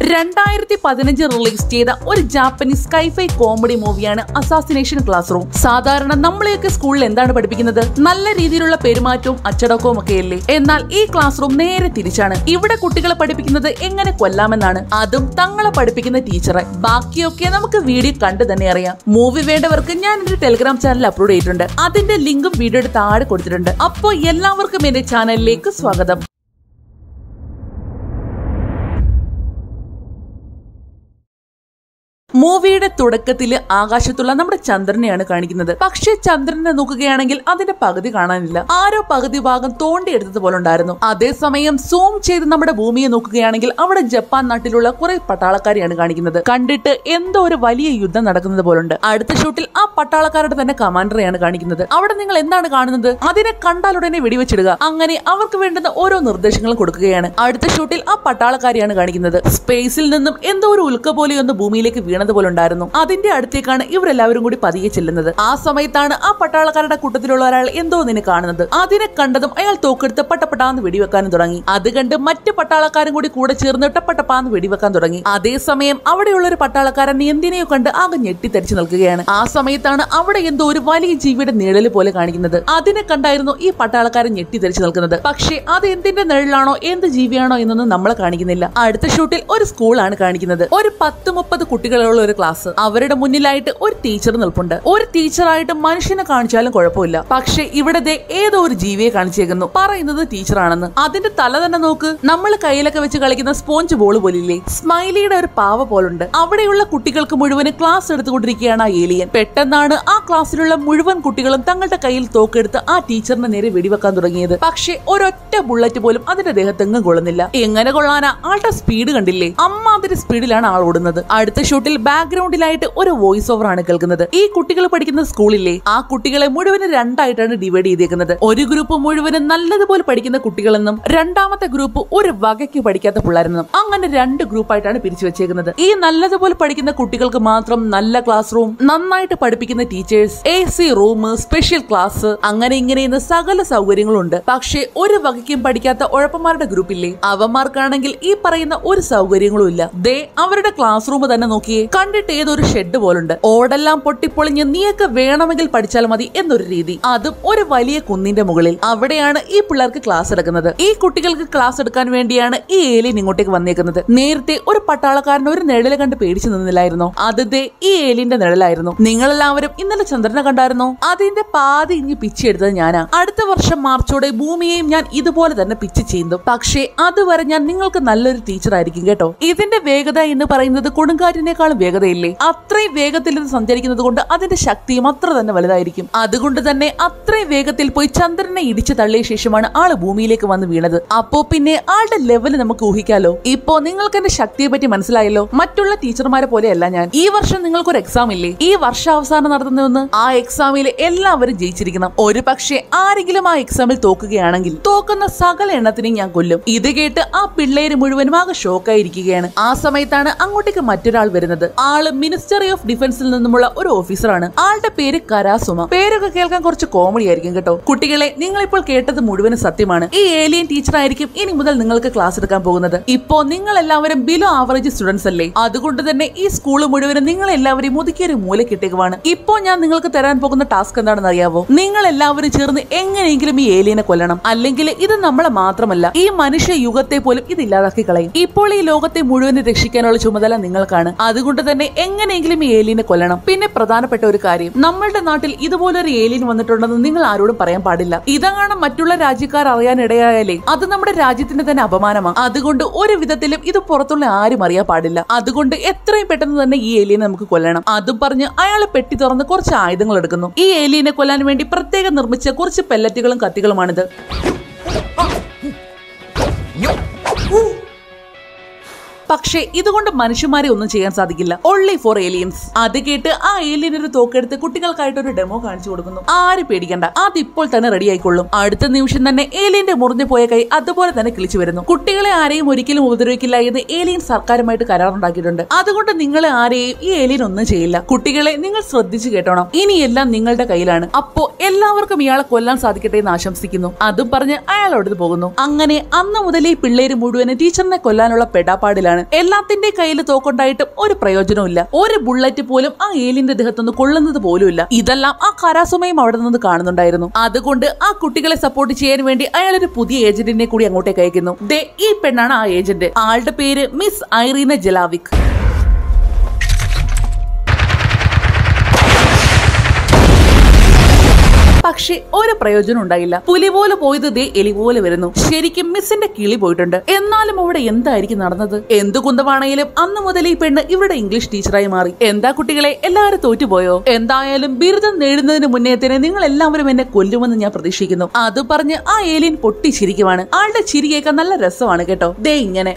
രണ്ടായിരത്തി പതിനഞ്ച് റിലീസ് ചെയ്ത ഒരു ജാപ്പനീസ് സ്കൈഫൈ കോമഡി മൂവിയാണ് അസാസിനേഷൻ ക്ലാസ് റൂം സാധാരണ നമ്മളെയൊക്കെ സ്കൂളിൽ എന്താണ് പഠിപ്പിക്കുന്നത് നല്ല രീതിയിലുള്ള പെരുമാറ്റവും അച്ചടക്കവും ഒക്കെയല്ലേ എന്നാൽ ഈ ക്ലാസ് റൂം നേരെ തിരിച്ചാണ് ഇവിടെ കുട്ടികളെ പഠിപ്പിക്കുന്നത് എങ്ങനെ കൊല്ലാമെന്നാണ് അതും തങ്ങളെ പഠിപ്പിക്കുന്ന ടീച്ചറെ ബാക്കിയൊക്കെ നമുക്ക് വീഡിയോ കണ്ടു തന്നെ അറിയാം മൂവി വേണ്ടവർക്ക് ഞാൻ ഒരു ടെലിഗ്രാം ചാനൽ അപ്ലോഡ് ചെയ്തിട്ടുണ്ട് അതിന്റെ ലിങ്കും വീഡിയോയുടെ താഴെ കൊടുത്തിട്ടുണ്ട് അപ്പോൾ എല്ലാവർക്കും എന്റെ ചാനലിലേക്ക് സ്വാഗതം മൂവിയുടെ തുടക്കത്തിൽ ആകാശത്തുള്ള നമ്മുടെ ചന്ദ്രനെയാണ് കാണിക്കുന്നത് പക്ഷേ ചന്ദ്രനെ നോക്കുകയാണെങ്കിൽ അതിന്റെ പകുതി കാണാനില്ല ആരോ പകുതി ഭാഗം തോണ്ടിയെടുത്തത് പോലെ ഉണ്ടായിരുന്നു അതേസമയം സൂം ചെയ്ത് നമ്മുടെ ഭൂമിയെ നോക്കുകയാണെങ്കിൽ അവിടെ ജപ്പാൻ നാട്ടിലുള്ള കുറെ പട്ടാളക്കാരെയാണ് കാണിക്കുന്നത് കണ്ടിട്ട് എന്തോ ഒരു വലിയ യുദ്ധം നടക്കുന്നത് പോലുണ്ട് അടുത്ത ഷൂട്ടിൽ ആ പട്ടാളക്കാരുടെ തന്നെ കമാൻഡറെയാണ് കാണിക്കുന്നത് അവിടെ നിങ്ങൾ എന്താണ് കാണുന്നത് അതിനെ കണ്ടാലുടനെ വെടിവെച്ചിടുക അങ്ങനെ അവർക്ക് വേണ്ടുന്ന ഓരോ നിർദ്ദേശങ്ങളും കൊടുക്കുകയാണ് അടുത്ത ഷൂട്ടിൽ ആ പട്ടാളക്കാരെയാണ് കാണിക്കുന്നത് സ്പേസിൽ നിന്നും എന്തോ ഒരു ഉൽക്ക പോലെയൊന്ന് ഭൂമിയിലേക്ക് വീണത് പോലെ ഉണ്ടായിരുന്നു അതിന്റെ അടുത്തേക്കാണ് ഇവരെല്ലാവരും കൂടി പതിയെ ചെല്ലുന്നത് ആ സമയത്താണ് ആ പട്ടാളക്കാരുടെ കൂട്ടത്തിലുള്ള ഒരാൾ എന്തോ നിന്നെ കാണുന്നത് അതിനെ കണ്ടതും അയാൾ തോക്കെടുത്ത് പട്ടപ്പട്ടാന്ന് വെടിവെക്കാനും തുടങ്ങി അത് കണ്ട് മറ്റു പട്ടാളക്കാരും കൂടി കൂടെ ചേർന്ന് ടപ്പട്ടപ്പാന്ന് വെടിവെക്കാൻ തുടങ്ങി അതേസമയം അവിടെയുള്ള ഒരു പട്ടാളക്കാരൻ എന്തിനെയോ കണ്ട് ആകെ ഞെട്ടിത്തരിച്ചു നിൽക്കുകയാണ് ആ സമയത്താണ് അവിടെ എന്തോ ഒരു വലിയ ജീവിയുടെ നിഴല് പോലെ കാണിക്കുന്നത് അതിനെ കണ്ടായിരുന്നു ഈ പട്ടാളക്കാരൻ ഞെട്ടിത്തരിച്ചു നിൽക്കുന്നത് പക്ഷേ അത് എന്തിന്റെ നിഴലാണോ എന്ത് ജീവിയാണോ എന്നൊന്നും നമ്മളെ കാണിക്കുന്നില്ല അടുത്ത ഷൂട്ടിൽ ഒരു സ്കൂളാണ് കാണിക്കുന്നത് ഒരു പത്ത് മുപ്പത് കുട്ടികളുള്ള ഒരു ക്ലാസ് അവരുടെ മുന്നിലായിട്ട് ഒരു ടീച്ചർ നിൽപ്പുണ്ട് ഒരു ടീച്ചറായിട്ട് മനുഷ്യനെ കാണിച്ചാലും കുഴപ്പമില്ല പക്ഷെ ഇവിടെ ദേ ഏതോ ഒരു ജീവിയെ കാണിച്ചേക്കുന്നു പറയുന്നത് ടീച്ചറാണെന്ന് അതിന്റെ തല തന്നെ നോക്ക് നമ്മൾ കയ്യിലൊക്കെ വെച്ച് കളിക്കുന്ന സ്പോഞ്ച് ബോൾ പോലില്ലേ സ്മൈലിയുടെ ഒരു പാവ പോലുണ്ട് അവിടെയുള്ള കുട്ടികൾക്ക് മുഴുവൻ ക്ലാസ് എടുത്തുകൊണ്ടിരിക്കുകയാണ് ആ ഏലിയൻ പെട്ടെന്നാണ് ആ ക്ലാസ്സിലുള്ള മുഴുവൻ കുട്ടികളും തങ്ങളുടെ കയ്യിൽ തോക്കെടുത്ത് ആ ടീച്ചറിന് നേരെ വെടിവെക്കാൻ തുടങ്ങിയത് പക്ഷെ ഒരൊറ്റ ബുള്ളറ്റ് പോലും അതിന്റെ ദേഹത്തെങ്ങും കൊള്ളുന്നില്ല എങ്ങനെ കൊള്ളാനാ ആളുടെ സ്പീഡ് കണ്ടില്ലേ അമ്മാതിരി സ്പീഡിലാണ് ആൾ ഓടുന്നത് അടുത്ത ഷൂട്ടിൽ ബാക്ക്ഗ്രൗണ്ടിലായിട്ട് ഒരു വോയിസ് ഓവർ ആണ് കേൾക്കുന്നത് ഈ കുട്ടികൾ പഠിക്കുന്ന സ്കൂളില്ലേ ആ കുട്ടികളെ മുഴുവനും രണ്ടായിട്ടാണ് ഡിവൈഡ് ചെയ്തേക്കുന്നത് ഒരു ഗ്രൂപ്പ് മുഴുവനും നല്ലതുപോലെ പഠിക്കുന്ന കുട്ടികളെന്നും രണ്ടാമത്തെ ഗ്രൂപ്പ് ഒരു വകയ്ക്ക് പഠിക്കാത്ത പിള്ളേരെന്നും അങ്ങനെ രണ്ട് ഗ്രൂപ്പായിട്ടാണ് പിരിച്ചു വെച്ചേക്കുന്നത് ഈ നല്ലതുപോലെ പഠിക്കുന്ന കുട്ടികൾക്ക് മാത്രം നല്ല ക്ലാസ് റൂം നന്നായിട്ട് പഠിപ്പിക്കുന്ന teachers A C room special class അങ്ങനെ ഇങ്ങനെ ഇന്ന് സകല സൗകര്യങ്ങളുണ്ട് പക്ഷേ ഒരു വകയ്ക്കും പഠിക്കാത്ത ഉഴപ്പന്മാരുടെ ഗ്രൂപ്പില്ലേ അവന്മാർക്കാണെങ്കിൽ ഈ പറയുന്ന ഒരു സൗകര്യങ്ങളും ഇല്ല ദേ അവരുടെ ക്ലാസ് റൂം തന്നെ നോക്കിയേ കണ്ടിട്ട് ഏതൊരു ഷെഡ് പോലുണ്ട് ഓടെല്ലാം പൊട്ടിപ്പൊളിഞ്ഞ് നീയൊക്കെ വേണമെങ്കിൽ പഠിച്ചാൽ മതി എന്നൊരു രീതി അതും ഒരു വലിയ കുന്നിന്റെ മുകളിൽ അവിടെയാണ് ഈ പിള്ളേർക്ക് ക്ലാസ് എടുക്കുന്നത് ഈ കുട്ടികൾക്ക് ക്ലാസ് എടുക്കാൻ വേണ്ടിയാണ് ഈ ഏലിയൻ ഇങ്ങോട്ടേക്ക് വന്നേക്കുന്നത് നേരത്തെ ഒരു പട്ടാളക്കാരൻ ഒരു നിഴല് കണ്ട് പേടിച്ചു നിന്നില്ലായിരുന്നോ അത് ദേ ഈ ഏലിയന്റെ നിഴലായിരുന്നു നിങ്ങളെല്ലാവരും ഇന്നലെ ചന്ദ്രനെ കണ്ടായിരുന്നോ അതിന്റെ പാതി ഇനി പിച്ചെടുത്തത് ഞാനാ അടുത്ത വർഷം മാർച്ചോടെ ഭൂമിയെയും ഞാൻ ഇതുപോലെ തന്നെ പിച്ച് ചെയ്യുന്നു പക്ഷേ അതുവരെ ഞാൻ നിങ്ങൾക്ക് നല്ലൊരു ടീച്ചർ ആയിരിക്കും കേട്ടോ ഇതിന്റെ വേഗത എന്ന് പറയുന്നത് കൊടുങ്കാറ്റിനേക്കാളും വേഗതയില്ലേ അത്രയും വേഗത്തിൽ ഇത് സഞ്ചരിക്കുന്നത് കൊണ്ട് അതിന്റെ ശക്തിയും അത്ര തന്നെ വലുതായിരിക്കും അതുകൊണ്ട് തന്നെ അത്രയും വേഗത്തിൽ പോയി ചന്ദ്രനെ ഇടിച്ചു തള്ളിയ ശേഷമാണ് ആള് ഭൂമിയിലേക്ക് വന്ന് വീണത് അപ്പോ പിന്നെ ആളുടെ ലെവല് നമുക്ക് ഊഹിക്കാലോ ഇപ്പോ നിങ്ങൾക്ക് എന്റെ ശക്തിയെ പറ്റി മനസ്സിലായല്ലോ മറ്റുള്ള ടീച്ചർമാരെ പോലെയല്ല ഞാൻ ഈ വർഷം നിങ്ങൾക്ക് ഒരു എക്സാം ഇല്ലേ ഈ വർഷാവസാനം നടത്തുന്നതെന്ന് ആ എക്സാമിൽ എല്ലാവരും ജയിച്ചിരിക്കണം ഒരു പക്ഷേ ആരെങ്കിലും ആ എക്സാമിൽ തോക്കുകയാണെങ്കിൽ തോക്കുന്ന സകല എണ്ണത്തിനെയും ഞാൻ കൊല്ലും ഇത് കേട്ട് ആ പിള്ളേര് മുഴുവനും ആകെ ഷോക്കായിരിക്കുകയാണ് ആ സമയത്താണ് അങ്ങോട്ടേക്ക് മറ്റൊരാൾ വരുന്നത് ആള് മിനിസ്റ്ററി ഓഫ് ഡിഫൻസിൽ നിന്നുമുള്ള ഒരു ഓഫീസറാണ് ആളുടെ പേര് കരാസുമ പേരൊക്കെ കേൾക്കാൻ കുറച്ച് കോമഡി ആയിരിക്കും കേട്ടോ കുട്ടികളെ നിങ്ങൾ ഇപ്പോൾ കേട്ടത് മുഴുവനും സത്യമാണ് ഈ ഏലിയൻ ടീച്ചർ ആയിരിക്കും ഇനി മുതൽ നിങ്ങൾക്ക് ക്ലാസ് എടുക്കാൻ പോകുന്നത് ഇപ്പോ നിങ്ങൾ എല്ലാവരും ബിലോ ആവറേജ് സ്റ്റുഡൻസ് അല്ലേ അതുകൊണ്ട് തന്നെ ഈ സ്കൂൾ മുഴുവനും നിങ്ങൾ എല്ലാവരും മുതുക്കിയൊരു മൂലക്കിട്ടേക്കുവാണ് ഇപ്പോ ഞാൻ നിങ്ങൾക്ക് തരാൻ പോകുന്ന ടാസ്ക് എന്താണെന്ന് അറിയാവോ നിങ്ങൾ എല്ലാവരും ചേർന്ന് എങ്ങനെയെങ്കിലും ഈ ഏലിയനെ കൊല്ലണം അല്ലെങ്കിൽ ഇത് നമ്മളെ മാത്രമല്ല ഈ മനുഷ്യ യുഗത്തെ പോലും ഇത് ഇല്ലാതാക്കി കളയും ഇപ്പോൾ ഈ ലോകത്തെ മുഴുവനും രക്ഷിക്കാനുള്ള ചുമതല നിങ്ങൾക്കാണ് അതുകൊണ്ട് തന്നെ എങ്ങനെയെങ്കിലും ഈ ഏലിയനെ കൊല്ലണം പിന്നെ പ്രധാനപ്പെട്ട ഒരു കാര്യം നമ്മളുടെ നാട്ടിൽ ഇതുപോലൊരു ഏലിയൻ വന്നിട്ടുണ്ടെന്ന് നിങ്ങൾ ആരോടും പറയാൻ പാടില്ല ഇതാണ് മറ്റുള്ള രാജ്യക്കാർ അറിയാൻ ഇടയായാലേ അത് നമ്മുടെ രാജ്യത്തിന്റെ തന്നെ അപമാനമാണ് അതുകൊണ്ട് ഒരു വിധത്തിലും ഇത് പുറത്തുള്ള ആരും അറിയാൻ പാടില്ല അതുകൊണ്ട് എത്രയും പെട്ടെന്ന് തന്നെ ഈ ഏലിയനെ നമുക്ക് കൊല്ലണം അതും പറഞ്ഞ് അയാൾ പെട്ടി തുറന്ന് കുറച്ച് ആയുധങ്ങൾ എടുക്കുന്നു ഈ ഏലിയനെ കൊല്ലാൻ വേണ്ടി പ്രത്യേകം നിർമ്മിച്ച കുറച്ച് പെല്ലറ്റുകളും കത്തികളുമാണിത് പക്ഷേ ഇതുകൊണ്ട് മനുഷ്യന്മാരെ ഒന്നും ചെയ്യാൻ സാധിക്കില്ല ഓൺലി ഫോർ ഏലിയൻസ് അത് കേട്ട് ആ ഏലിയൻ ഒരു തോക്കെടുത്ത് കുട്ടികൾക്കായിട്ട് ഒരു ഡെമോ കാണിച്ചു കൊടുക്കുന്നു ആര് പേടിക്കണ്ട അത് ഇപ്പോൾ തന്നെ റെഡി ആയിക്കൊള്ളും അടുത്ത നിമിഷം തന്നെ ഏലിയന്റെ മുറിഞ്ഞു പോയ കൈ അതുപോലെ തന്നെ കിളിച്ചു വരുന്നു കുട്ടികളെ ആരെയും ഒരിക്കലും ഉപദ്രവിക്കില്ല എന്ന് ഏലിയൻ സർക്കാരുമായിട്ട് കരാറുണ്ടാക്കിയിട്ടുണ്ട് അതുകൊണ്ട് നിങ്ങളെ ആരെയും ഈ ഏലിയൻ ഒന്നും ചെയ്യില്ല കുട്ടികളെ നിങ്ങൾ ശ്രദ്ധിച്ചു കേട്ടോണം ഇനിയെല്ലാം നിങ്ങളുടെ കയ്യിലാണ് അപ്പോ എല്ലാവർക്കും ഇയാളെ കൊല്ലാൻ സാധിക്കട്ടെ എന്ന് ആശംസിക്കുന്നു അതും പറഞ്ഞ് അയാൾ അവിടുന്ന് പോകുന്നു അങ്ങനെ അന്ന് മുതൽ ഈ പിള്ളേര് മുഴുവനും ടീച്ചറിനെ കൊല്ലാനുള്ള പെടാപ്പാടിലാണ് നിൽക്കുകയാണ് എല്ലാത്തിന്റെ കയ്യിൽ തോക്കുണ്ടായിട്ടും ഒരു പ്രയോജനമില്ല ഒരു ബുള്ളറ്റ് പോലും ആ ഏലിന്റെ ദേഹത്തൊന്ന് കൊള്ളുന്നത് പോലുമില്ല ഇതെല്ലാം ആ കരാസുമയും അവിടെ നിന്ന് കാണുന്നുണ്ടായിരുന്നു അതുകൊണ്ട് ആ കുട്ടികളെ സപ്പോർട്ട് ചെയ്യാൻ വേണ്ടി അയാൾ ഒരു പുതിയ ഏജന്റിനെ കൂടി അങ്ങോട്ടേക്ക് അയക്കുന്നു ദേ ഈ പെണ്ണാണ് ആ ഏജന്റ് ആളുടെ പേര് മിസ് ഐറീന ജലാവിക് പക്ഷെ ഒരു പ്രയോജനം ഉണ്ടായില്ല പുലി പോലെ പോയത് ദേ എലി പോലെ വരുന്നു ശരിക്കും മിസ്സിന്റെ കിളി പോയിട്ടുണ്ട് എന്നാലും അവിടെ എന്തായിരിക്കും നടന്നത് എന്തു കുന്തമാണെങ്കിലും അന്ന് മുതൽ ഈ പെണ്ണ് ഇവിടെ ഇംഗ്ലീഷ് ടീച്ചറായി മാറി എന്താ കുട്ടികളെ എല്ലാവരും തോറ്റുപോയോ എന്തായാലും ബിരുദം നേടുന്നതിന് മുന്നേ തന്നെ നിങ്ങൾ എല്ലാവരും എന്നെ കൊല്ലുമെന്ന് ഞാൻ പ്രതീക്ഷിക്കുന്നു അത് പറഞ്ഞ് ആ ഏലിയൻ പൊട്ടിച്ചിരിക്കുവാണ് ആളുടെ ചിരി കേൾക്കാൻ നല്ല രസമാണ് കേട്ടോ ദേ ഇങ്ങനെ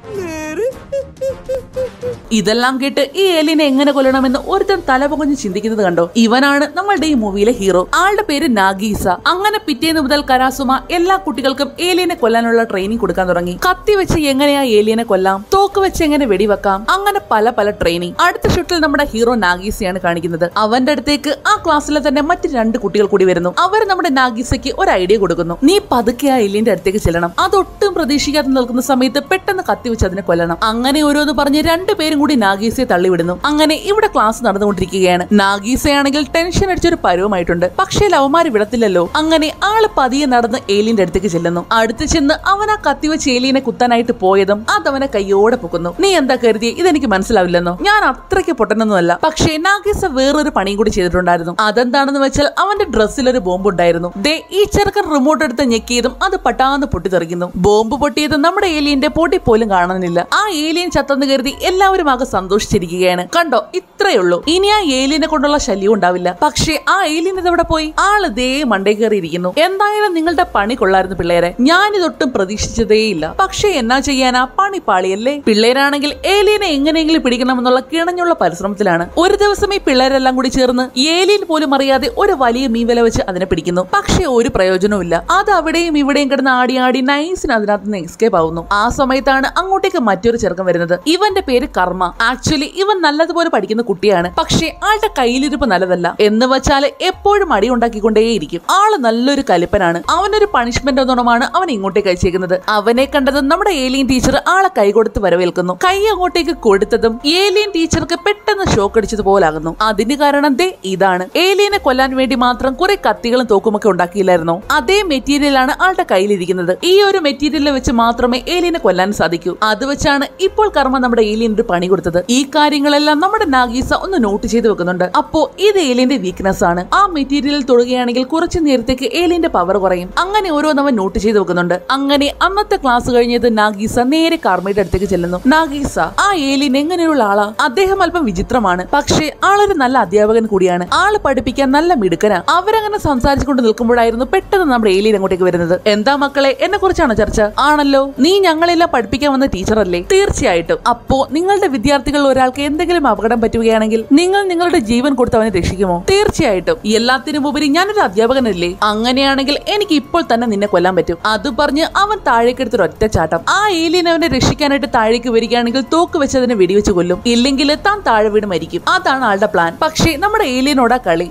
ഇതെല്ലാം കേട്ട് ഈ ഏലിനെ എങ്ങനെ കൊല്ലണമെന്ന് ഒരുത്തൻ തലപൊകഞ്ഞ് ചിന്തിക്കുന്നത് കണ്ടോ ഇവനാണ് നമ്മളുടെ ഈ മൂവിയിലെ ഹീറോ ആളുടെ പേര് നാഗീസ അങ്ങനെ പിറ്റേന്ന് മുതൽ കരാസുമ എല്ലാ കുട്ടികൾക്കും ഏലിയനെ കൊല്ലാനുള്ള ട്രെയിനിങ് കൊടുക്കാൻ തുടങ്ങി കത്തി വെച്ച് എങ്ങനെയാ ഏലിയനെ കൊല്ലാം തോക്ക് വെച്ച് എങ്ങനെ വെടിവെക്കാം അങ്ങനെ പല പല ട്രെയിനിങ് അടുത്ത ഷൂട്ടിൽ നമ്മുടെ ഹീറോ നാഗീസയാണ് കാണിക്കുന്നത് അവന്റെ അടുത്തേക്ക് ആ ക്ലാസ്സിലെ തന്നെ മറ്റ് രണ്ട് കുട്ടികൾ കൂടി വരുന്നു അവർ നമ്മുടെ നാഗീസയ്ക്ക് ഒരു ഐഡിയ കൊടുക്കുന്നു നീ പതുക്കെ ആ എലിന്റെ അടുത്തേക്ക് ചെല്ലണം അതൊട്ടും പ്രതീക്ഷിക്കാതെ നിൽക്കുന്ന സമയത്ത് പെട്ടെന്ന് കത്തി വെച്ച് അതിനെ കൊല്ലണം അങ്ങനെ ഓരോന്ന് പറഞ്ഞ് രണ്ടുപേരും കൂടി നാഗീസയെ തള്ളിവിടുന്നു അങ്ങനെ ഇവിടെ ക്ലാസ് നടന്നുകൊണ്ടിരിക്കുകയാണ് നാഗീസയാണെങ്കിൽ ടെൻഷൻ അടിച്ചൊരു പരുവമായിട്ടുണ്ട് പക്ഷേ ലവമാര് വിടത്തില്ലല്ലോ അങ്ങനെ ആള് പതിയെ നടന്ന് ഏലിന്റെ അടുത്തേക്ക് ചെല്ലുന്നു അടുത്ത് ചെന്ന് അവൻ ആ കത്തി വെച്ച് ഏലിയനെ കുത്താനായിട്ട് പോയതും അതവനെ കയ്യോടെ പൊക്കുന്നു നീ എന്താ കരുതിയ ഇതെനിക്ക് മനസ്സിലാവില്ലെന്നോ ഞാൻ അത്രയ്ക്ക് പൊട്ടനൊന്നുമല്ല പക്ഷേ നാഗീസ വേറൊരു പണിയും കൂടി ചെയ്തിട്ടുണ്ടായിരുന്നു അതെന്താണെന്ന് വെച്ചാൽ അവന്റെ ഡ്രസ്സിൽ ഒരു ബോംബ് ഉണ്ടായിരുന്നു ദേ ഈ ചെറുക്കൻ റിമോട്ട് എടുത്ത് ഞെക്കിയതും അത് പട്ടാന്ന് പൊട്ടിത്തെറിക്കുന്നു ബോംബ് പൊട്ടിയത് നമ്മുടെ ഏലിയന്റെ പൊടി പോലും കാണാനില്ല ആ ഏലിയൻ ചത്തെന്ന് കരുതി എല്ലാവരും ആകെ സന്തോഷിച്ചിരിക്കുകയാണ് കണ്ടോ ഇത്രയേ ഉള്ളൂ ഇനി ആ ഏലിയനെ കൊണ്ടുള്ള ശല്യം ഉണ്ടാവില്ല പക്ഷേ ആ ഏലിയൻ ഇതെവിടെ പോയി ആള് ദേ മണ്ടേ കയറിയിരിക്കുന്നു എന്തായാലും നിങ്ങളുടെ പണി കൊള്ളായിരുന്നു പിള്ളേരെ ഞാനിതൊട്ടും പ്രതീക്ഷിച്ചതേയില്ല പക്ഷേ എന്നാ ചെയ്യാനാ പണി പാളിയല്ലേ പിള്ളേരാണെങ്കിൽ ഏലിയനെ എങ്ങനെയെങ്കിലും പിടിക്കണമെന്നുള്ള കിണഞ്ഞുള്ള പരിശ്രമത്തിലാണ് ഒരു ദിവസം ഈ പിള്ളേരെല്ലാം കൂടി ചേർന്ന് ഏലിയൻ പോലും അറിയാതെ ഒരു വലിയ മീൻവല വെച്ച് അതിനെ പിടിക്കുന്നു പക്ഷേ ഒരു പ്രയോജനവുമില്ല അത് അവിടെയും ഇവിടെയും കിടന്ന് ആടി ആടി നൈസിന് അതിനകത്ത് നിന്ന് എസ്കേപ്പ് ആവുന്നു ആ സമയത്താണ് അങ്ങോട്ടേക്ക് മറ്റൊരു ചെറുക്കൻ വരുന്നത് ഇവന്റെ പേര് കർമ്മ ആക്ച്വലി ഇവൻ നല്ലതുപോലെ പഠിക്കുന്ന കുട്ടിയാണ് പക്ഷേ ആളുടെ കയ്യിലിരിപ്പ് നല്ലതല്ല എന്ന് വെച്ചാൽ എപ്പോഴും അടി ഉണ്ടാക്കിക്കൊണ്ടേയിരിക്കും ആള് നല്ലൊരു കലിപ്പനാണ് അവനൊരു പണിഷ്മെന്റ് എന്നോണമാണ് അവൻ ഇങ്ങോട്ടേക്ക് അയച്ചേക്കുന്നത് അവനെ കണ്ടത് നമ്മുടെ ഏലിയൻ ടീച്ചർ ആളെ കൈ കൊടുത്ത് വരവേൽക്കുന്നു കൈ അങ്ങോട്ടേക്ക് കൊടുത്തതും ഏലിയൻ ടീച്ചർക്ക് പെട്ടെന്ന് ഷോക്ക് അടിച്ചതുപോലാകുന്നു അതിന് കാരണം ദേ ഇതാണ് ഏലിയനെ കൊല്ലാൻ വേണ്ടി മാത്രം കുറെ കത്തികളും തോക്കുമൊക്കെ ഉണ്ടാക്കിയില്ലായിരുന്നോ അതേ മെറ്റീരിയൽ ആണ് ആളുടെ കയ്യിലിരിക്കുന്നത് ഈ ഒരു മെറ്റീരിയൽ വെച്ച് മാത്രമേ ഏലിയനെ കൊല്ലാൻ സാധിക്കൂ അത് വെച്ചാണ് ഇപ്പോൾ കർമ്മ നമ്മുടെ ഏലിയൻ ഒരു പണി കൊടുത്തത് ഈ കാര്യങ്ങളെല്ലാം നമ്മുടെ നാഗീസ ഒന്ന് നോട്ട് ചെയ്ത് വെക്കുന്നുണ്ട് അപ്പോ ഇത് ഏലിയന്റെ വീക്ക്നെസ് ആണ് ആ മെറ്റീരിയൽ തൊടുകയാണെങ്കിൽ കുറച്ചു നേരത്തേക്ക് ഏലിയന്റെ പവർ കുറയും അങ്ങനെ ഓരോന്നവൻ നോട്ട് ചെയ്ത് വെക്കുന്നുണ്ട് അങ്ങനെ അന്നത്തെ ക്ലാസ് കഴിഞ്ഞത് നാഗീസ നേരെ കാർമയുടെ അടുത്തേക്ക് ചെല്ലുന്നു നാഗീസ ആ ഏലിയൻ എങ്ങനെയുള്ള ആളാ അദ്ദേഹം അല്പം വിചിത്രമാണ് പക്ഷേ ആളൊരു നല്ല അധ്യാപകൻ കൂടിയാണ് ആള് പഠിപ്പിക്കാൻ നല്ല മിടുക്കനാ അവരങ്ങനെ സംസാരിച്ചുകൊണ്ട് നിൽക്കുമ്പോഴായിരുന്നു പെട്ടെന്ന് നമ്മുടെ ഏലിയൻ അങ്ങോട്ടേക്ക് വരുന്നത് എന്താ മക്കളെ എന്നെ കുറിച്ചാണോ ചർച്ച ആണല്ലോ നീ ഞങ്ങളെല്ലാം പഠിപ്പിക്കാൻ വന്ന ടീച്ചറല്ലേ തീർച്ചയായിട്ടും അപ്പോ നിങ്ങളുടെ വിദ്യാർത്ഥികളിൽ ഒരാൾക്ക് എന്തെങ്കിലും അപകടം പറ്റുകയാണെങ്കിൽ നിങ്ങൾ നിങ്ങളുടെ ജീവൻ കൊടുത്ത് അവനെ രക്ഷിക്കുമോ തീർച്ചയായിട്ടും എല്ലാത്തിനും ഉപരി ഞാനൊരു അധ്യാപകനല്ലേ അങ്ങനെയാണെങ്കിൽ എനിക്ക് ഇപ്പോൾ തന്നെ നിന്നെ കൊല്ലാൻ പറ്റും അത് പറഞ്ഞ് അവൻ താഴേക്കെടുത്തൊരു ഒറ്റ ചാട്ടം ആ ഏലിയൻ അവനെ രക്ഷിക്കാനായിട്ട് താഴേക്ക് വരികയാണെങ്കിൽ തോക്ക് വെച്ച് അതിനെ വെടിവെച്ച് കൊല്ലും ഇല്ലെങ്കിൽ താൻ താഴെ വീട് മരിക്കും അതാണ് ആളുടെ പ്ലാൻ പക്ഷേ നമ്മുടെ ഏലിയനോടാ കളി